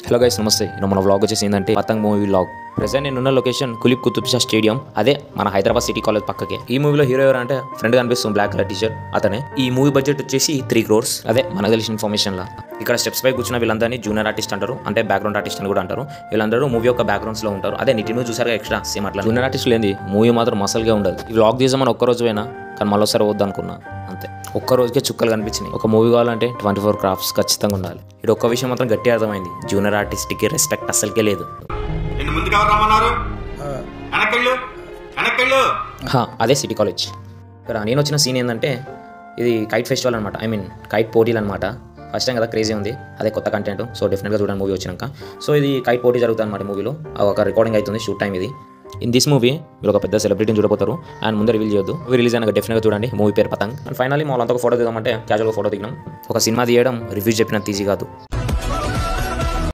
hello guys నమస్తే ఈరోజు మన వ్లాగ్ వచ్చేసి ఏంటంటే పతంగ్ మూవీ వ్లాగ్ ప్రెసెంట్ నేను ఉన్న లొకేషన్ కులిప్ కుతుబ్ షా స్టేడియం అదే మన హైదరాబాద్ సిటీ కాలేజ్ పక్కకే ఈ మూవీలో హీరో ఎవరు అంటే ఫ్రెండ్ కనిపిస్తుంది బ్లాక్ కలర్ టీషర్ట్ అతనే ఈ మూవీ బడ్జెట్ వచ్చేసి త్రీ క్రోర్స్ అదే మనకు తెలిసిన ఇన్ఫర్మేషన్ లా ఇక్కడ స్టెప్స్ పై కూర్చున్న వీళ్ళందరినీ జూనియర్ ఆర్టిస్ట్ అంటారు అంటే బ్యాక్గ్రౌండ్ ఆర్టిస్ట్ అని కూడా అంటారు వీళ్ళందరూ మూవీ యొక్క బ్యాక్గ్రౌండ్స్ లో ఉంటారు అదే నిటిను చూసారు ఎక్స్ట్రా సేమ్ అట్లా జూనియర్ ఆర్టిస్ట్ లేని మూవీ మాత్రం మసల్గా ఉండదు ఈ వ్లాగ్ తీసామని ఒక్క రోజు అయినా కానీ మళ్ళీసారి వద్దు అనుకున్నా అంతే ఒక్క రోజుకే చుక్కలు కనిపించినాయి ఒక మూవీ కావాలంటే ట్వంటీ ఫోర్ క్రాఫ్ట్స్ ఖచ్చితంగా ఉండాలి ఇది ఒక్క విషయం మాత్రం గట్టి అర్థమైంది జూనియర్ ఆర్టిస్ట్కి రెస్పెక్ట్ అస్సలకే లేదు నిన్ను ముందుకు ఎవరు రమ్మన్నారు వెనకెళ్ళు వెనకెళ్ళు హా, అదే సిటీ కాలేజ్ ఇక్కడ నేను వచ్చిన సీన్ ఏంటంటే ఇది కైట్ ఫెస్టివల్ అనమాట ఐ మీన్ కైట్ పోటీలు అనమాట ఫస్ట్ టైం కదా క్రేజీ ఉంది అదే కొత్త కంటెంట్ సో డెఫినెట్గా చూడండి మూవీ వచ్చినాక సో ఇది కైట్ పోటీ జరుగుతుంది అనమాట మూవీలో ఒక రికార్డింగ్ అవుతుంది షూట్ టైం ఇది ఇన్ దిస్ మూవీ మీరు ఒక పెద్ద సెలబ్రిటీని చూడబోతారు అండ్ ముందే రివీల్ చేయొద్దు మూవీ రిలీజ్ అయినాక డెఫినెట్గా చూడండి మూవీ పేరు పతంగ్ అండ్ ఫైనల్లీ మా వాళ్ళంతా ఒక ఫోటో దిగామంటే క్యాజువల్గా ఫోటో దిగినాం ఒక సినిమా తీయడం రివ్యూ చెప్పినంత ఈజీ కాదు